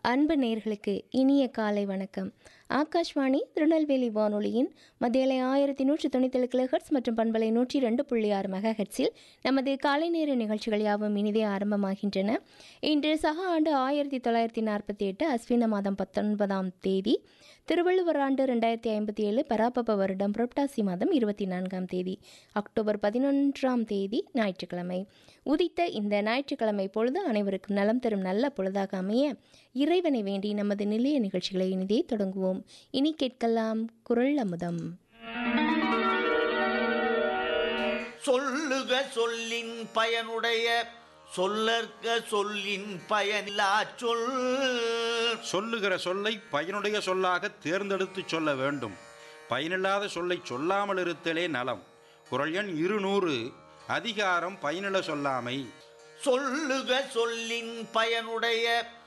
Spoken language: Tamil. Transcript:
அன்பு நேர்களுக்கு இனிய காலை வணக்கம் ஆகாஷ்வாணி திருநெல்வேலி வானொலியின் மத்தியலை ஆயிரத்தி நூற்றி தொண்ணூத்தேழு கிலோஹெர்ட்ஸ் மற்றும் பண்பலை நூற்றி ரெண்டு புள்ளி ஆறு மெகா ஹெர்ட்ஸில் நமது காலை நேர நிகழ்ச்சிகள் யாவும் இனிதே ஆரம்பமாகின்றன இன்று சக ஆண்டு ஆயிரத்தி தொள்ளாயிரத்தி நாற்பத்தி எட்டு அஸ்வின மாதம் பத்தொன்பதாம் தேதி திருவள்ளுவர் ஆண்டு ரெண்டாயிரத்தி ஐம்பத்தி ஏழு பராபப வருடம் புரட்டாசி மாதம் இருபத்தி நான்காம் தேதி அக்டோபர் பதினொன்றாம் தேதி ஞாயிற்றுக்கிழமை உதித்த இந்த ஞாயிற்றுக்கிழமை பொழுது அனைவருக்கும் நலம் தரும் நல்ல பொழுதாக அமைய இறைவனை வேண்டி நமது நிலைய நிகழ்ச்சிகளை இனிதே தொடங்குவோம் இனி கேட்கலாம் குரல் அமுதம் சொல்லுக சொல்லின் பயனுடைய சொல்லற்க சொல்லின் பயனில்லா சொல் சொல்லுகிற சொல்லை பயனுடைய சொல்லாக தேர்ந்தெடுத்து சொல்ல வேண்டும் பயனில்லாத சொல்லை சொல்லாமல் இருத்தலே நலம் குரல் எண் இருநூறு அதிகாரம் பயனில சொல்லாமை சொல்லுக சொல்லின் பயனுடைய